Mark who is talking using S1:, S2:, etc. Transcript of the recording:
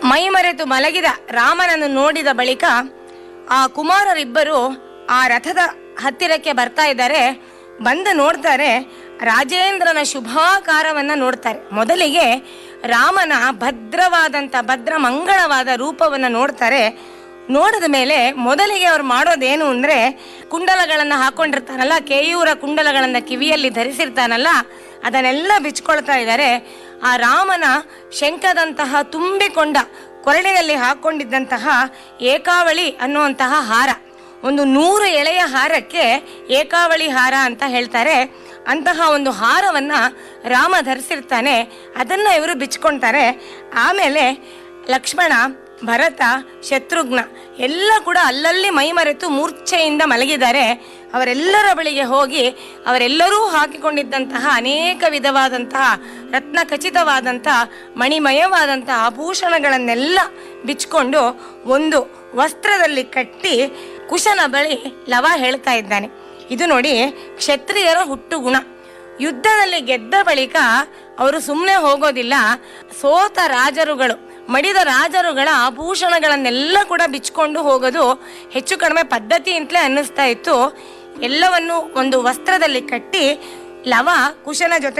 S1: ಮೈಮರೆತು ಮಲಗಿದ ರಾಮನನ್ನು ನೋಡಿದ ಬಳಿಕ ಆ ಕುಮಾರರಿಬ್ಬರು ಆ ರಥದ ಹತ್ತಿರಕ್ಕೆ ಬರ್ತಾ ಇದ್ದಾರೆ ಬಂದು ನೋಡ್ತಾರೆ ರಾಜೇಂದ್ರನ ಶುಭಾಕಾರವನ್ನ ನೋಡ್ತಾರೆ ಮೊದಲಿಗೆ ರಾಮನ ಭದ್ರವಾದಂತ ಭದ್ರ ಮಂಗಳವಾದ ರೂಪವನ್ನ ನೋಡ್ತಾರೆ ನೋಡಿದ ಮೇಲೆ ಮೊದಲಿಗೆ ಅವ್ರು ಮಾಡೋದೇನು ಅಂದ್ರೆ ಕುಂಡಲಗಳನ್ನ ಹಾಕೊಂಡಿರ್ತಾನಲ್ಲ ಕೇಯೂರ ಕುಂಡಲಗಳನ್ನ ಕಿವಿಯಲ್ಲಿ ಧರಿಸಿರ್ತಾನಲ್ಲ ಅದನ್ನೆಲ್ಲ ಬಿಚ್ಕೊಳ್ತಾ ಇದ್ದಾರೆ ಆ ರಾಮನ ಶಂಖದಂತಹ ತುಂಬಿಕೊಂಡ ಕೊರಳಿನಲ್ಲಿ ಹಾಕೊಂಡಿದ್ದಂತಹ ಏಕಾವಳಿ ಅನ್ನುವಂತಹ ಹಾರ ಒಂದು ನೂರು ಎಳೆಯ ಹಾರಕ್ಕೆ ಏಕಾವಳಿ ಹಾರ ಅಂತ ಹೇಳ್ತಾರೆ ಅಂತಹ ಒಂದು ಹಾರವನ್ನ ರಾಮ ಧರಿಸಿರ್ತಾನೆ ಅದನ್ನ ಇವರು ಬಿಚ್ಕೊಂತಾರೆ ಆಮೇಲೆ ಲಕ್ಷ್ಮಣ ಭರತ ಶತ್ರುಘ್ನ ಎಲ್ಲ ಕೂಡ ಅಲ್ಲಲ್ಲಿ ಮೈಮರೆತು ಮೂರ್ಛೆಯಿಂದ ಮಲಗಿದ್ದಾರೆ ಅವರೆಲ್ಲರ ಬಳಿಗೆ ಹೋಗಿ ಅವರೆಲ್ಲರೂ ಹಾಕಿಕೊಂಡಿದ್ದಂತಹ ಅನೇಕ ವಿಧವಾದಂತಹ ರತ್ನ ಖಚಿತವಾದಂತಹ ಮಣಿಮಯವಾದಂತಹ ಆಭೂಷಣಗಳನ್ನೆಲ್ಲ ಬಿಚ್ಕೊಂಡು ಒಂದು ವಸ್ತ್ರದಲ್ಲಿ ಕಟ್ಟಿ ಕುಶನ ಬಳಿ ಲವ ಹೇಳ್ತಾ ಇದ್ದಾನೆ ಇದು ನೋಡಿ ಕ್ಷತ್ರಿಯರ ಹುಟ್ಟು ಗುಣ ಯುದ್ಧದಲ್ಲಿ ಗೆದ್ದ ಬಳಿಕ ಅವರು ಸುಮ್ಮನೆ ಹೋಗೋದಿಲ್ಲ ಸೋತ ರಾಜರುಗಳು ಮಡಿದ ರಾಜರುಗಳ ಆಭೂಷಣಗಳನ್ನೆಲ್ಲ ಕೂಡ ಬಿಚ್ಕೊಂಡು ಹೋಗೋದು ಹೆಚ್ಚು ಕಡಿಮೆ ಪದ್ಧತಿ ಅಂತಲೇ ಅನ್ನಿಸ್ತಾ ಇತ್ತು ಎಲ್ಲವನ್ನು ಒಂದು ವಸ್ತ್ರದಲ್ಲಿ ಕಟ್ಟಿ ಲವ ಕುಶನ ಜೊತೆ